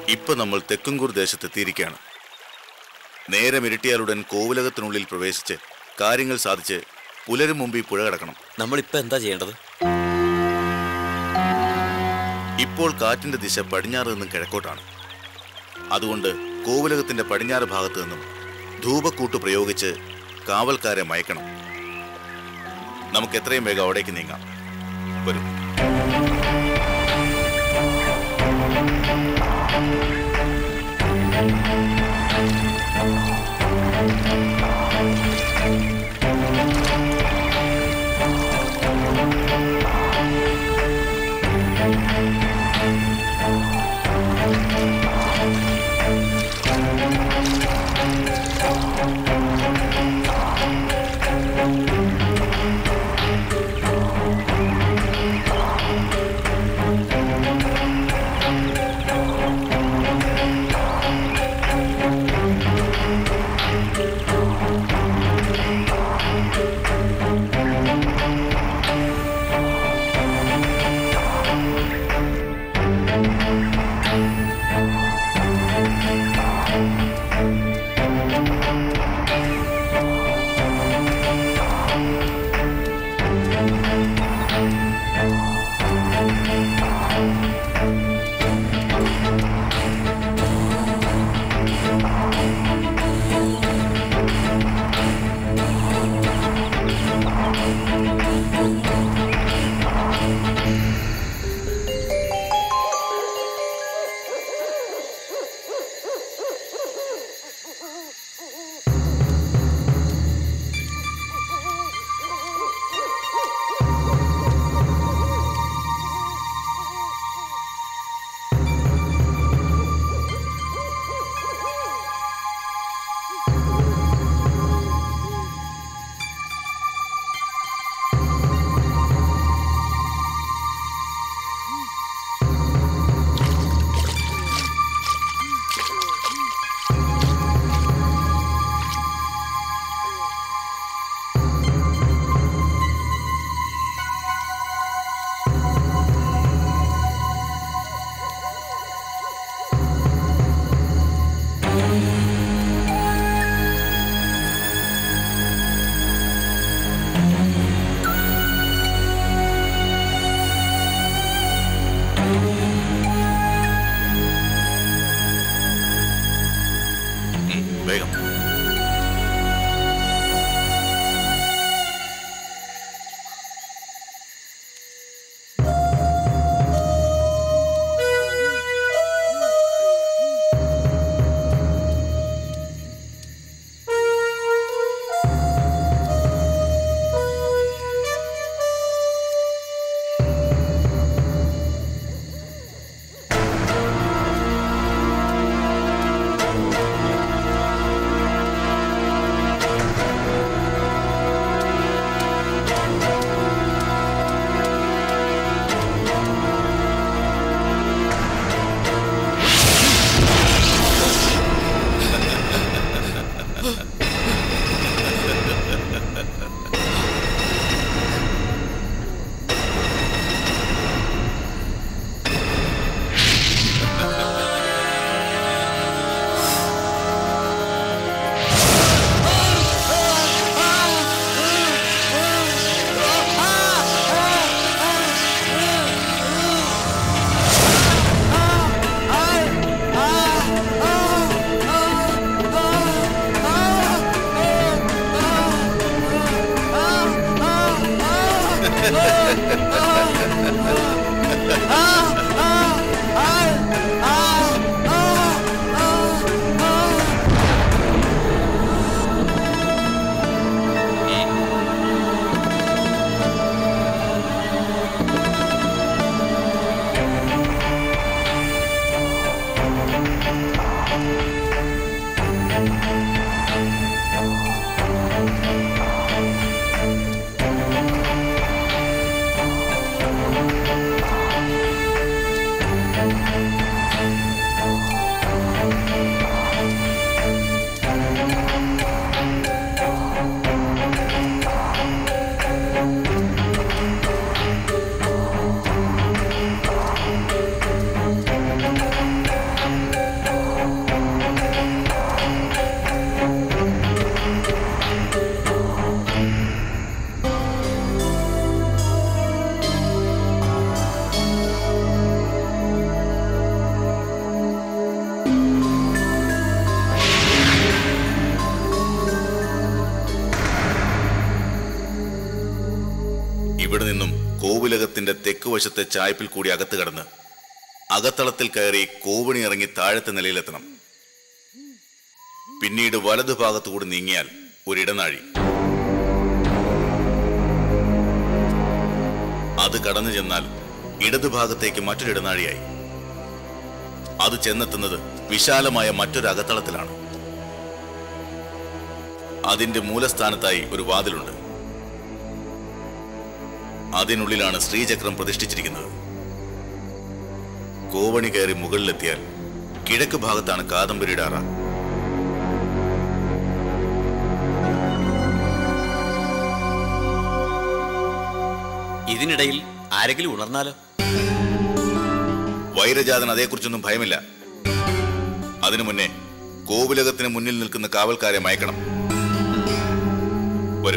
ഇപ്പൊ നമ്മൾ തെക്കുംകൂർ ദേശത്തെത്തിയിരിക്കുകയാണ് നേരെ മിരട്ടിയാലുടൻ കോവിലകത്തിനുള്ളിൽ പ്രവേശിച്ച് കാര്യങ്ങൾ സാധിച്ച് പുലരും മുമ്പ് ഈ പുഴ കടക്കണം നമ്മളിപ്പോ എന്താ ചെയ്യേണ്ടത് ഇപ്പോൾ കാറ്റിന്റെ ദിശ പടിഞ്ഞാറ് നിന്നും കിഴക്കോട്ടാണ് അതുകൊണ്ട് കോവിലകത്തിന്റെ പടിഞ്ഞാറ് ഭാഗത്തു നിന്നും ധൂപക്കൂട്ട് പ്രയോഗിച്ച് കാവൽക്കാരെ മയക്കണം നമുക്ക് എത്രയും വേഗം അവിടേക്ക് നീങ്ങാം വരും ഉം, വേഗം കോവിലകത്തിന്റെ തെക്കുവശത്തെ ചായ്പിൽ കൂടി അകത്ത് കടന്ന് അകത്തളത്തിൽ കയറി കോവിണി ഇറങ്ങി താഴത്തെ നിലയിലെത്തണം പിന്നീട് വലതുഭാഗത്തു കൂടി നീങ്ങിയാൽ ഒരിടനാഴി അത് കടന്നു ചെന്നാൽ ഇടതുഭാഗത്തേക്ക് മറ്റൊരു ഇടനാഴിയായി അത് ചെന്നെത്തുന്നത് വിശാലമായ മറ്റൊരു അകത്തളത്തിലാണ് അതിന്റെ മൂലസ്ഥാനത്തായി ഒരു വാതിലുണ്ട് അതിനുള്ളിലാണ് ശ്രീചക്രം പ്രതിഷ്ഠിച്ചിരിക്കുന്നത് കോവണി കയറി മുകളിലെത്തിയാൽ കിഴക്ക് ഭാഗത്താണ് കാദംബരിയുടെ അറ ഇതിനിടയിൽ ആരെങ്കിലും ഉണർന്നാലോ വൈരജാതൻ അതേക്കുറിച്ചൊന്നും ഭയമില്ല അതിനു മുന്നേ കോവിലകത്തിന് മുന്നിൽ നിൽക്കുന്ന കാവൽക്കാരെ മയക്കണം വരൂ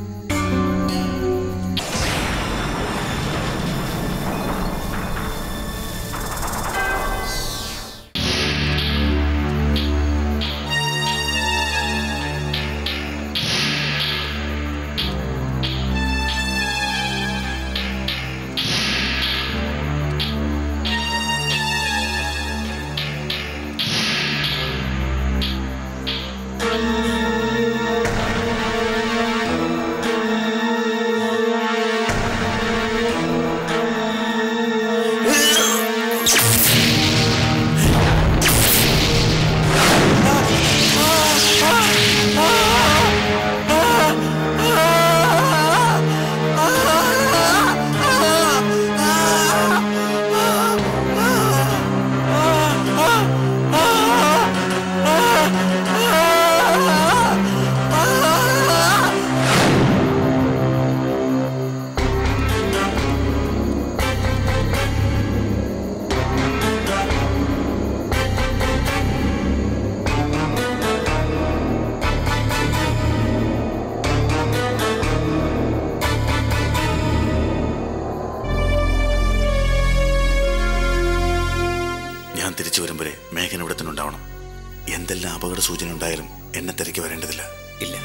ഞാൻ തിരിച്ചു വരും വരെ മേഘന ഇവിടെ തന്നെ ഉണ്ടാവണം എന്തെല്ലാം അപകട സൂചന ഉണ്ടായാലും എന്നെ തിരക്കി വരേണ്ടതില്ല ഇല്ല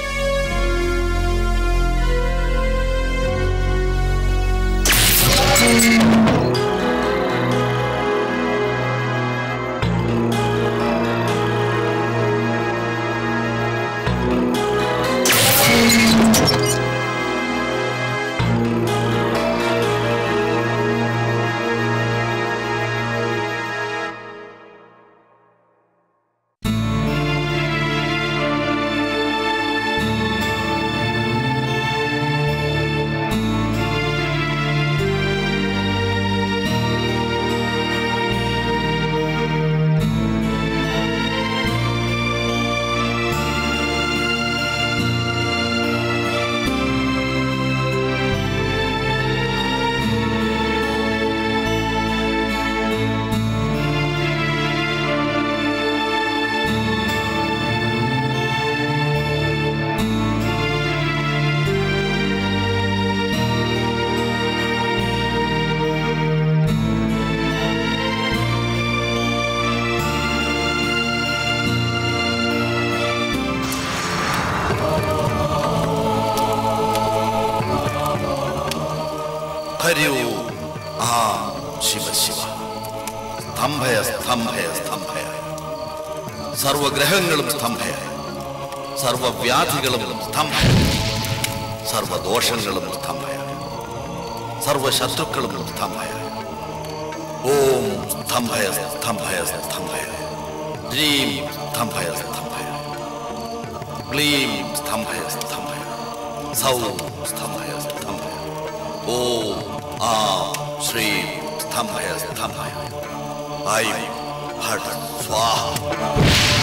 ഹരി ഓം ആ ശിവ ശിവ സ്തംഭയ സ്തംഭയ സ്തംഭയ സർവഗ്രഹങ്ങളും സ്തംഭയ സർവവ്യാധികളും സ്തംഭയ സർവദോഷങ്ങളും സ്തംഭയ സർവശത്രുക്കളും സ്തംഭയ ഓം സ്തംഭയ സ്തംഭയ സ്തംഭയ ഹ്രീം സ്തംഭയ സ്തംഭയ ക്ലീം സ്തംഭയ സ്തംഭയ സൗ സ്തംഭയ സ്തംഭയ ഓം ആ ശ്രീ സ്തംഭയ സ്തംഭയ ഐ ഹട് സ്വാഹ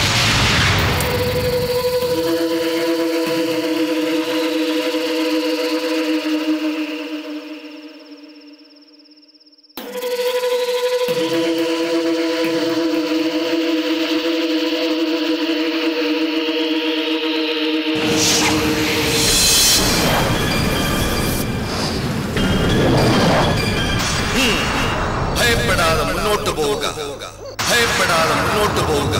ഭയപ്പെടാതെ മുന്നോട്ട് പോവുക ഭയപ്പെടാതെ മുന്നോട്ട് പോവുക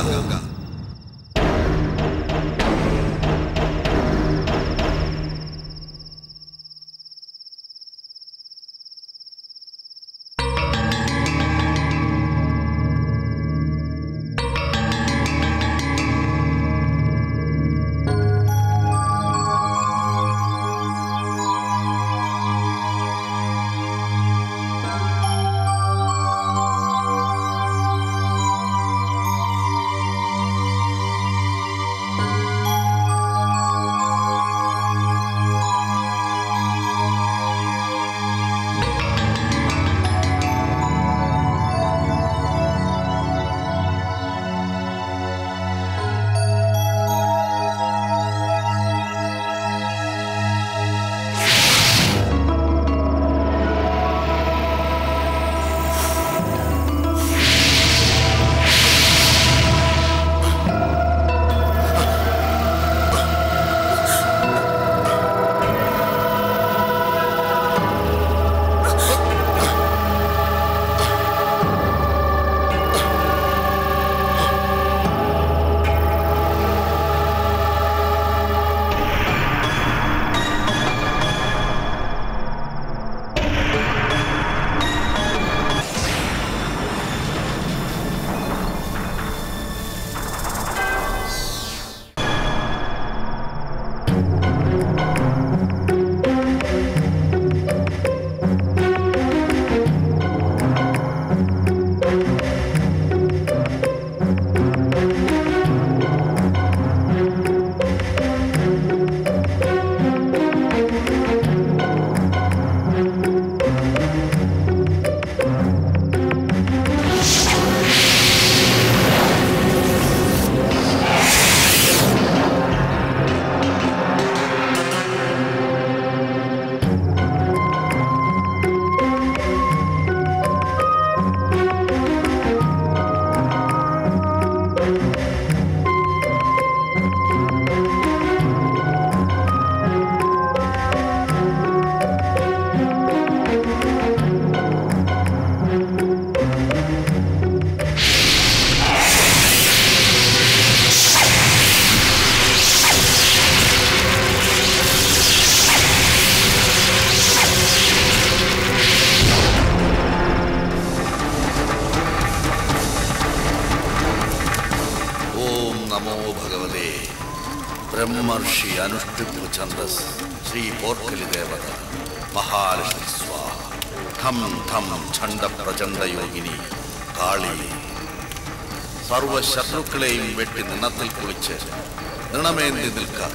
മഹർഷി അനുഷ്ഠിപ്പു ഛന്ദസ് ശ്രീ പോർക്കലി ദേവത മഹാലക്ഷ്മി സ്വാഹ ഠം ഠം ഛണ്ഡ പ്രചണ്ഡ യോഗിനി കാളി സർവ ശത്രുക്കളെയും വെട്ടി നിണത്തിൽ കുളിച്ച് നിണമേന്തി നിൽക്കുക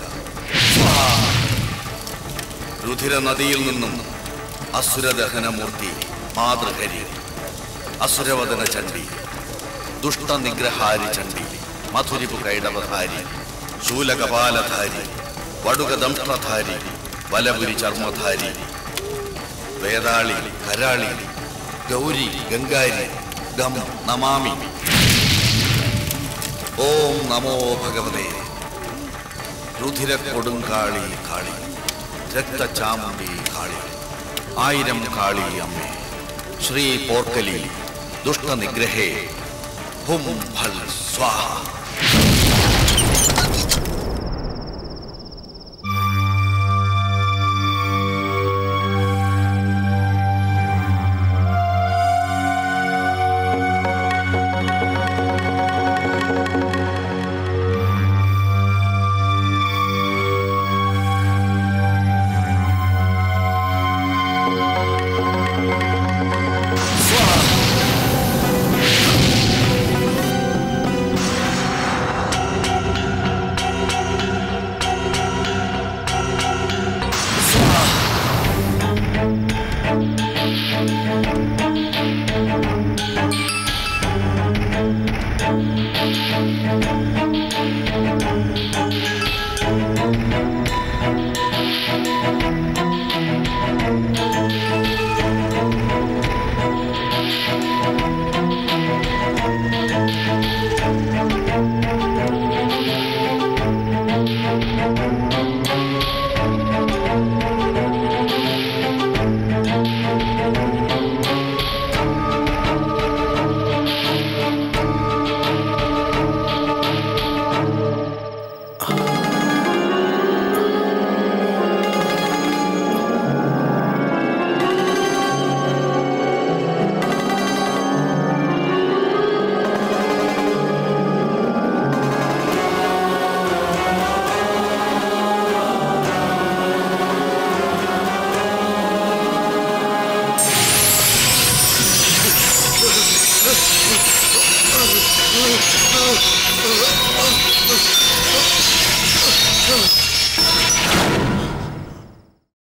രുധിര നദിയിൽ നിന്നും അസുരദഹനമൂർത്തി മാതൃഹരി അസുരവദന ചണ്ഡി ദുഷ്ടനിഗ്രഹാരി ചണ്ഡി മധുരിപു കൈടവധാരി ശൂലകപാലധാരി വടുകദംഷ്ട്രധാരി വലപുരി ചർമ്മധാരി വേതാളി കരാളി ഗൗരി ഗംഗാരി ഗം നമാമി ഓം നമോ ഭഗവതേ രുധിര കൊടുങ്കാളി കാളി രക്തചാമുണ്ടി കാളി ആയിരം കാളി അമ്മേ ശ്രീ പോർക്കലി ദുഷ്ടനിഗ്രഹേ ഹും ഫൽ സ്വാഹ